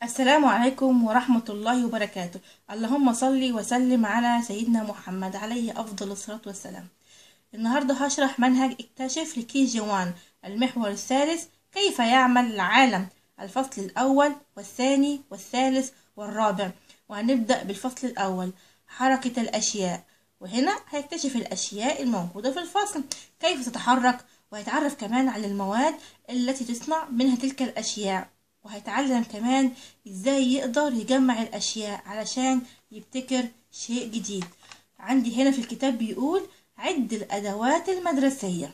السلام عليكم ورحمة الله وبركاته اللهم صل وسلم على سيدنا محمد عليه أفضل الصلاة والسلام النهاردة هشرح منهج اكتشف لكي جي وان المحور الثالث كيف يعمل العالم الفصل الأول والثاني والثالث والرابع وهنبدأ بالفصل الأول حركة الأشياء وهنا هيكتشف الأشياء الموجودة في الفصل كيف تتحرك وهيتعرف كمان على المواد التي تصنع منها تلك الأشياء وهيتعلم كمان ازاي يقدر يجمع الاشياء علشان يبتكر شيء جديد عندي هنا في الكتاب بيقول عد الادوات المدرسية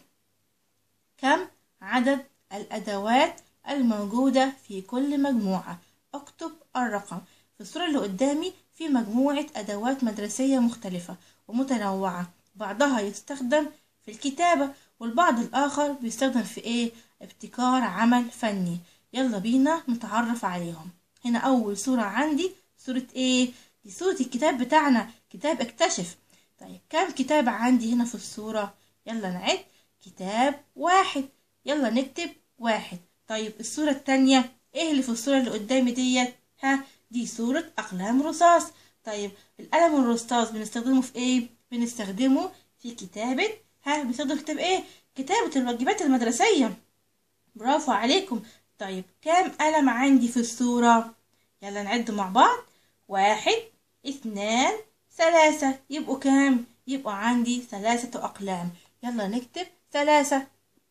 كم عدد الادوات الموجودة في كل مجموعة اكتب الرقم في الصورة اللي قدامي في مجموعة ادوات مدرسية مختلفة ومتنوعة بعضها يستخدم في الكتابة والبعض الاخر بيستخدم في ايه ابتكار عمل فني يلا بينا نتعرف عليهم هنا أول صورة عندي صورة إيه؟ دي صورة الكتاب بتاعنا كتاب اكتشف طيب كم كتاب عندي هنا في الصورة؟ يلا نعد كتاب واحد يلا نكتب واحد طيب الصورة التانية إيه اللي في الصورة اللي قدامي ديت؟ ها دي صورة أقلام رصاص طيب القلم الرصاص بنستخدمه في إيه؟ بنستخدمه في كتابة ها بنستخدم كتاب إيه؟ كتابة الواجبات المدرسية برافو عليكم طيب كام قلم عندي في الصورة يلا نعد مع بعض واحد اثنان ثلاثة يبقوا كام يبقوا عندي ثلاثة أقلام يلا نكتب ثلاثة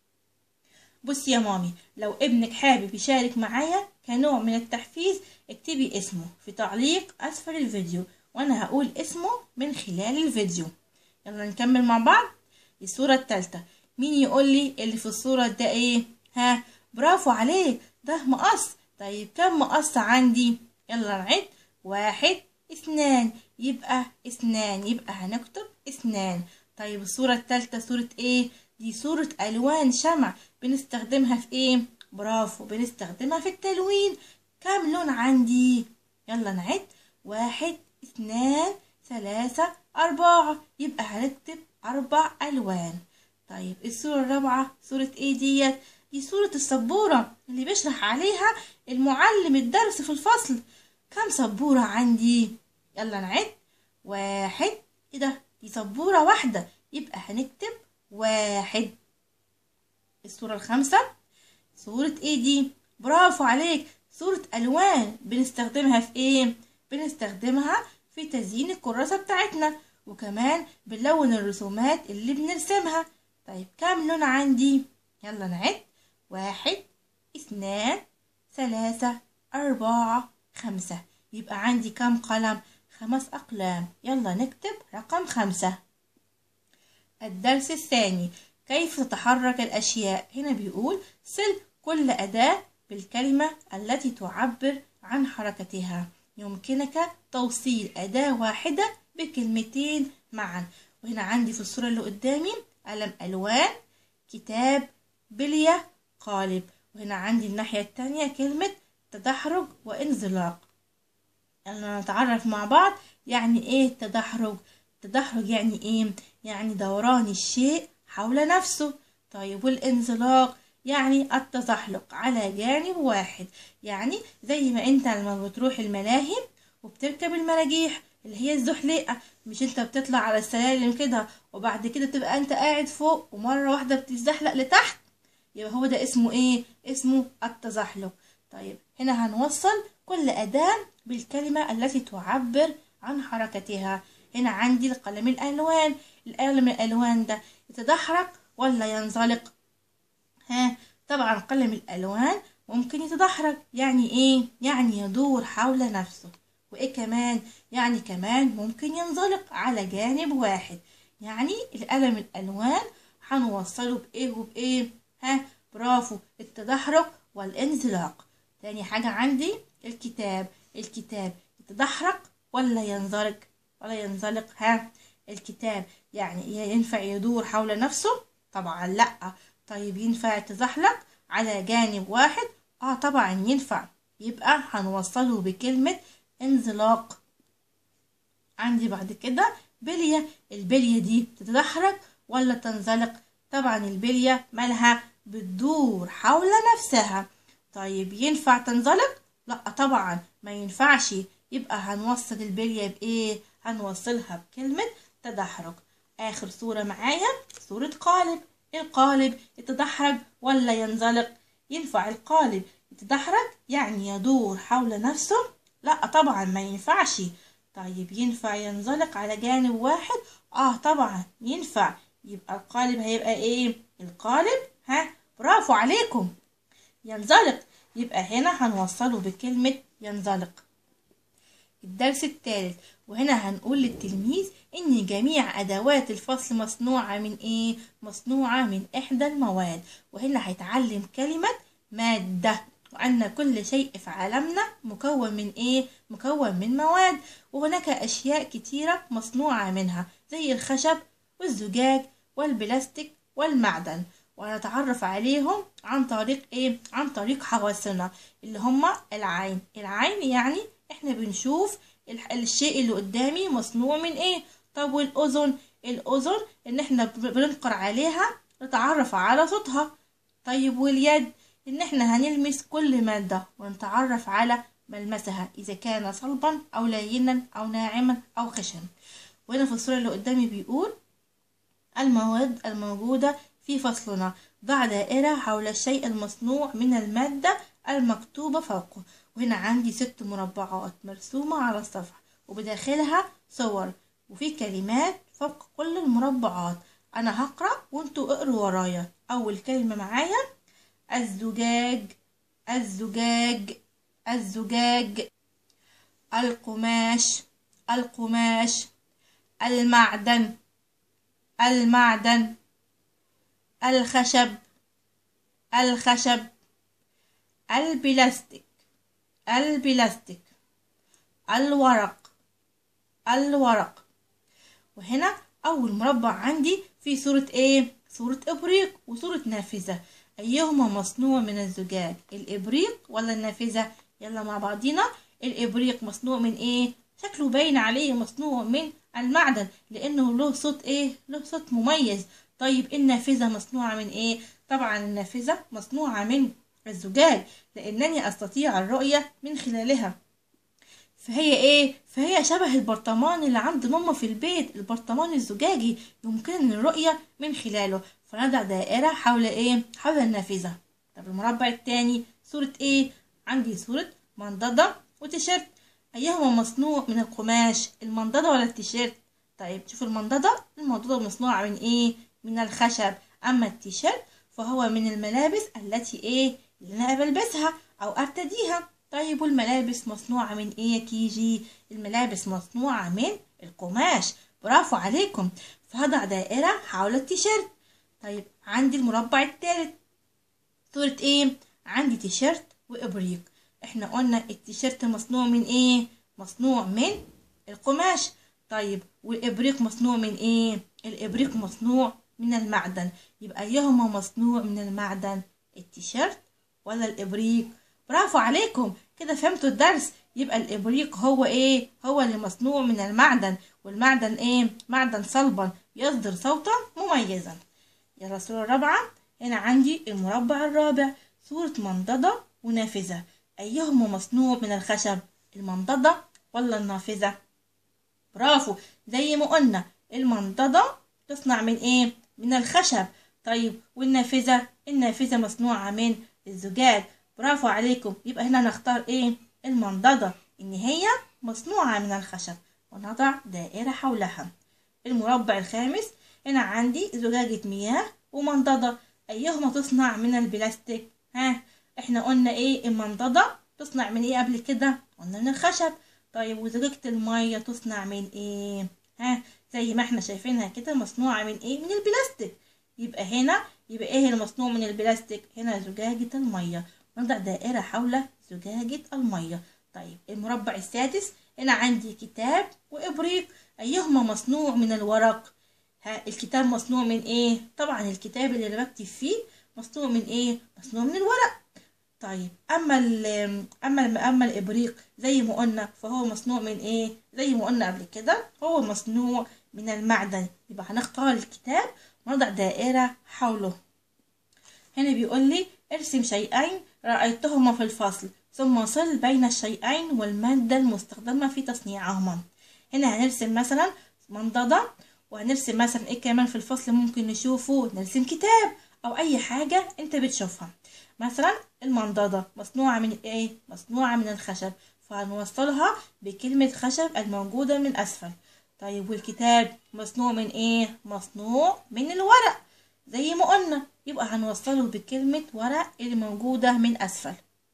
بصي يا مامي لو ابنك حابب يشارك معايا كنوع من التحفيز اكتبي اسمه في تعليق أسفل الفيديو وأنا هقول اسمه من خلال الفيديو يلا نكمل مع بعض الصورة التالتة مين يقول لي اللي في الصورة ده ايه ها برافو عليك ده مقص طيب كم مقص عندي يلا نعد واحد اثنان يبقى اثنان يبقى هنكتب اثنان طيب الصورة التالتة صورة ايه دي صورة الوان شمع بنستخدمها في ايه برافو بنستخدمها في التلوين كم لون عندي يلا نعد واحد اثنان ثلاثة أربعة يبقى هنكتب أربع ألوان طيب الصورة الرابعة صورة ايه ديت دي صورة السبورة اللي بيشرح عليها المعلم الدرس في الفصل كم سبورة عندي يلا نعد واحد ايه ده دي سبورة واحدة يبقى هنكتب واحد الصورة الخامسة صورة ايه دي برافو عليك صورة ألوان بنستخدمها في ايه بنستخدمها في تزيين الكراسة بتاعتنا وكمان بنلون الرسومات اللي بنرسمها طيب كام لون عندي يلا نعد واحد اثنان ثلاثة أربعة خمسة يبقى عندي كم قلم خمس أقلام يلا نكتب رقم خمسة الدرس الثاني كيف تتحرك الأشياء هنا بيقول سل كل أداة بالكلمة التي تعبر عن حركتها يمكنك توصيل أداة واحدة بكلمتين معا وهنا عندي في الصورة اللي قدامي قلم ألوان كتاب بلية قالب وهنا عندي الناحية التانية كلمة تدحرج وانزلاق يلا نتعرف مع بعض يعني ايه التدحرج التدحرج يعني ايه يعني دوران الشيء حول نفسه طيب والانزلاق يعني التزحلق على جانب واحد يعني زي ما انت لما بتروح الملاهي وبتركب المراجيح اللي هي الزحليقة مش انت بتطلع على السلالم كده وبعد كده تبقى انت قاعد فوق ومرة واحدة بتتزحلق لتحت يبقى هو ده اسمه ايه اسمه التزحلق طيب هنا هنوصل كل أداة بالكلمة التي تعبر عن حركتها هنا عندي القلم الألوان القلم الألوان ده يتدحرج ولا ينزلق ها طبعا قلم الألوان ممكن يتدحرج يعني ايه يعني يدور حول نفسه وايه كمان يعني كمان ممكن ينزلق على جانب واحد يعني القلم الألوان هنوصله بإيه وبإيه ها برافو التدحرج والانزلاق تاني حاجة عندي الكتاب الكتاب يتدحرج ولا ينزلق ولا ينزلق ها الكتاب يعني ينفع يدور حول نفسه طبعا لا طيب ينفع يتزحلق على جانب واحد اه طبعا ينفع يبقى هنوصله بكلمة انزلاق عندي بعد كده بلية البلية دي تتدحرج ولا تنزلق طبعا البلية مالها بتدور حول نفسها طيب ينفع تنزلق لا طبعا ما ينفعش يبقى هنوصل البلية بإيه هنوصلها بكلمة تدحرج آخر صورة معايا صورة قالب القالب يتدحرج ولا ينزلق ينفع القالب يتدحرج يعني يدور حول نفسه لا طبعا ما ينفعش طيب ينفع ينزلق على جانب واحد اه طبعا ينفع يبقى القالب هيبقى ايه القالب ها برافو عليكم ينزلق يبقى هنا هنوصله بكلمة ينزلق الدرس الثالث وهنا هنقول للتلميذ ان جميع ادوات الفصل مصنوعة من ايه مصنوعة من احدى المواد وهنا هيتعلم كلمة مادة وأن كل شيء في عالمنا مكون من إيه؟ مكون من مواد وهناك أشياء كتيرة مصنوعة منها زي الخشب والزجاج والبلاستيك والمعدن ونتعرف عليهم عن طريق إيه؟ عن طريق حواسنا اللي هما العين العين يعني إحنا بنشوف الشيء اللي قدامي مصنوع من إيه؟ طب والأذن الأذن إن إحنا بننقر عليها نتعرف على صوتها طيب واليد إن إحنا هنلمس كل مادة ونتعرف على ملمسها إذا كان صلبا أو لينا أو ناعما أو خشن وهنا في الصورة اللي قدامي بيقول المواد الموجودة في فصلنا ضع دائرة حول الشيء المصنوع من المادة المكتوبة فوقه وهنا عندي ست مربعات مرسومة على الصفحة وبداخلها صور وفي كلمات فوق كل المربعات أنا هقرأ وانتوا اقروا ورايا أول كلمة معايا الزجاج الزجاج الزجاج القماش القماش المعدن المعدن الخشب الخشب البلاستيك البلاستيك الورق الورق وهنا أول مربع عندي في صورة إيه؟ صورة إبريق وصورة نافذة أيهما مصنوع من الزجاج الإبريق ولا النافذة يلا مع بعضينا الإبريق مصنوع من إيه شكله باين عليه مصنوع من المعدن لأنه له صوت إيه له صوت مميز طيب النافذة مصنوعة من إيه طبعا النافذة مصنوعة من الزجاج لأنني أستطيع الرؤية من خلالها فهي ايه فهي شبه البرطمان اللي عند ماما في البيت البرطمان الزجاجي يمكن الرؤية من خلاله فنضع دائرة حول ايه حول النافذة طب المربع التاني صورة ايه عندي صورة منضدة وتيشيرت ايهما مصنوع من القماش المنضدة ولا التيشيرت طيب شوف المنضدة المنضدة مصنوعة من ايه من الخشب اما التيشيرت فهو من الملابس التي ايه اللي انا بلبسها او ارتديها طيب والملابس مصنوعة من ايه يا كيجي الملابس مصنوعة من القماش برافو عليكم فهضع دائرة حول التيشيرت طيب عندي المربع الثالث صورة ايه عندي تيشيرت وابريق احنا قلنا التيشيرت مصنوع من ايه مصنوع من القماش طيب والابريق مصنوع من ايه الابريق مصنوع من المعدن يبقى ايهما مصنوع من المعدن التيشيرت ولا الابريق برافو عليكم كده فهمتوا الدرس يبقى الابريق هو ايه هو اللي مصنوع من المعدن والمعدن ايه معدن صلبا يصدر صوتا مميزا يلا الصورة الرابعة هنا عندي المربع الرابع صورة منضدة ونافذة أيهما مصنوع من الخشب المنضدة ولا النافذة برافو زي ما قلنا المنضدة تصنع من ايه من الخشب طيب والنافذة النافذة مصنوعة من الزجاج برافو عليكم يبقى هنا نختار ايه المنضدة ان هي مصنوعة من الخشب ونضع دائرة حولها المربع الخامس هنا عندي زجاجة مياه ومنضدة أيهما تصنع من البلاستيك ها احنا قلنا ايه المنضدة تصنع من ايه قبل كده قلنا من الخشب طيب وزجاجة المية تصنع من ايه ها زي ما احنا شايفينها كده مصنوعة من ايه من البلاستيك يبقى هنا يبقى ايه المصنوع من البلاستيك هنا زجاجة المية نضع دائرة حول زجاجة المية طيب المربع السادس هنا عندي كتاب وإبريق أيهما مصنوع من الورق ها الكتاب مصنوع من ايه طبعا الكتاب اللي انا بكتب فيه مصنوع من ايه مصنوع من الورق طيب اما ال اما ال اما الابريق زي ما قلنا فهو مصنوع من ايه زي ما قلنا قبل كده هو مصنوع من المعدن يبقى هنختار الكتاب ونضع دائرة حوله هنا بيقول لي ارسم شيئين رأيتهما في الفصل ثم صل بين الشيئين والمادة المستخدمة في تصنيعهما هنا هنرسم مثلا منضدة وهنرسم مثلا ايه كمان في الفصل ممكن نشوفه نرسم كتاب او اي حاجة انت بتشوفها مثلا المنضدة مصنوعة من ايه مصنوعة من الخشب فهنوصلها بكلمة خشب الموجودة من اسفل طيب والكتاب مصنوع من ايه مصنوع من الورق زي ما قلنا يبقى هنوصله بكلمة ورق اللي موجودة من اسفل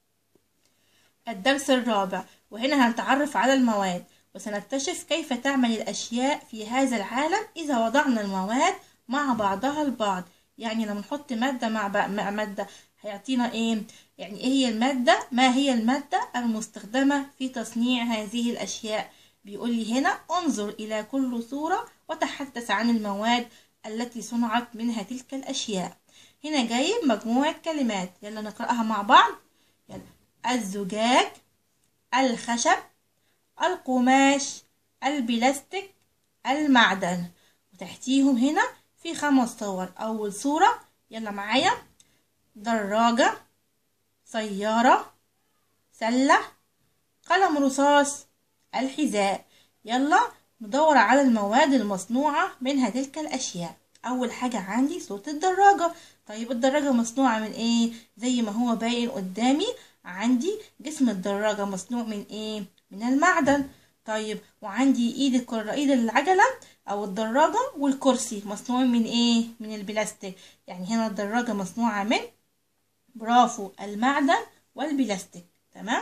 الدرس الرابع وهنا هنتعرف على المواد وسنكتشف كيف تعمل الأشياء في هذا العالم إذا وضعنا المواد مع بعضها البعض يعني لما نحط مادة مع, مع مادة هيعطينا ايه يعني ايه هي المادة ما هي المادة المستخدمة في تصنيع هذه الأشياء بيقول لي هنا انظر إلى كل صورة وتحدث عن المواد التي صنعت منها تلك الأشياء هنا جايب مجموعة كلمات يلا نقرأها مع بعض يلا الزجاج الخشب القماش البلاستيك المعدن وتحتيهم هنا في خمس صور أول صورة يلا معايا دراجة سيارة سلة قلم رصاص الحذاء يلا ندور على المواد المصنوعة منها تلك الأشياء أول حاجة عندي صورة الدراجة طيب الدراجة مصنوعة من إيه زي ما هو باين قدامي عندي جسم الدراجة مصنوع من إيه من المعدن طيب وعندي ايد الكرة ايد العجلة او الدراجة والكرسي مصنوع من ايه من البلاستيك يعني هنا الدراجة مصنوعة من برافو المعدن والبلاستيك تمام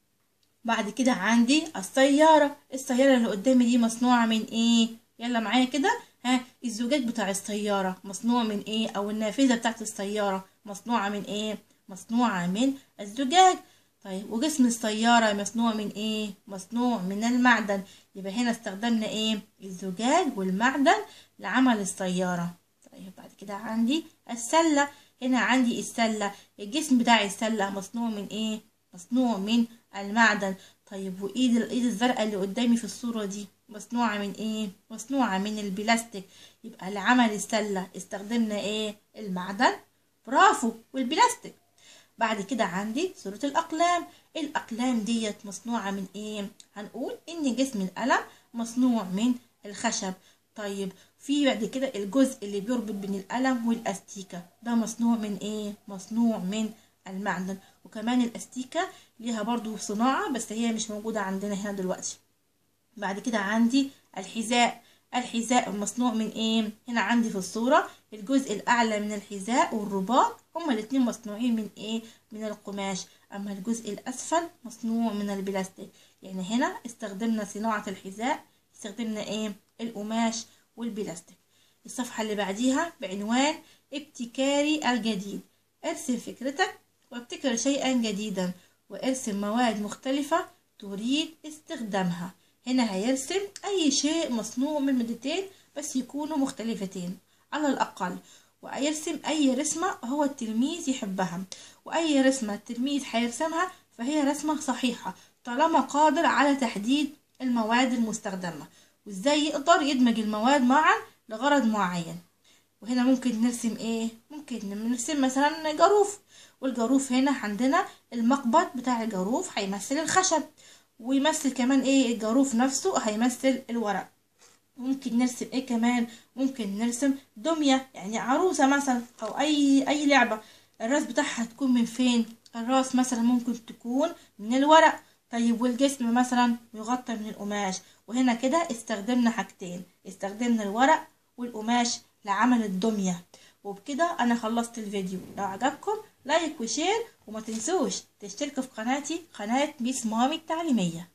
بعد كده عندي السيارة السيارة اللي قدامي دي مصنوعة من ايه يلا معايا كده ها الزجاج بتاع السيارة مصنوع من ايه او النافذة بتاعت السيارة مصنوعة من ايه مصنوعة من الزجاج طيب وجسم السيارة مصنوع من ايه مصنوع من المعدن يبقى هنا استخدمنا ايه الزجاج والمعدن لعمل السيارة طيب بعد كده عندي السلة هنا عندي السلة الجسم بتاع السلة مصنوع من ايه مصنوع من المعدن طيب وايد الايد الزرقاء اللي قدامي في الصورة دي مصنوعة من ايه مصنوعة من البلاستيك يبقى لعمل السلة استخدمنا ايه المعدن برافو والبلاستيك بعد كده عندي صورة الأقلام الأقلام ديت مصنوعة من إيه؟ هنقول إن جسم القلم مصنوع من الخشب طيب في بعد كده الجزء اللي بيربط بين القلم والأستيكة ده مصنوع من إيه؟ مصنوع من المعدن وكمان الأستيكة ليها برضو صناعة بس هي مش موجودة عندنا هنا دلوقتي بعد كده عندي الحذاء الحذاء مصنوع من ايه هنا عندي في الصورة الجزء الاعلى من الحذاء والرباط هما الاتنين مصنوعين من ايه من القماش اما الجزء الاسفل مصنوع من البلاستيك يعني هنا استخدمنا صناعة الحذاء استخدمنا ايه القماش والبلاستيك الصفحة اللي بعديها بعنوان ابتكاري الجديد ارسم فكرتك وابتكر شيئا جديدا وارسم مواد مختلفة تريد استخدامها هنا هيرسم أي شيء مصنوع من مادتين بس يكونوا مختلفتين على الأقل ويرسم أي رسمة هو التلميذ يحبها وأي رسمة التلميذ هيرسمها فهي رسمة صحيحة طالما قادر على تحديد المواد المستخدمة وازاي يقدر يدمج المواد معا لغرض معين وهنا ممكن نرسم ايه ممكن نرسم مثلا جاروف والجاروف هنا عندنا المقبض بتاع الجاروف هيمثل الخشب ويمثل كمان ايه الجاروف نفسه هيمثل الورق ممكن نرسم ايه كمان ممكن نرسم دمية يعني عروسة مثلا او اي اي لعبة الراس بتاعها تكون من فين الراس مثلا ممكن تكون من الورق طيب والجسم مثلا يغطى من القماش وهنا كده استخدمنا حاجتين استخدمنا الورق والقماش لعمل الدمية وبكده انا خلصت الفيديو لو عجبكم لايك وشير وما تنسوش تشتركوا في قناتي قناة ميس مامي التعليمية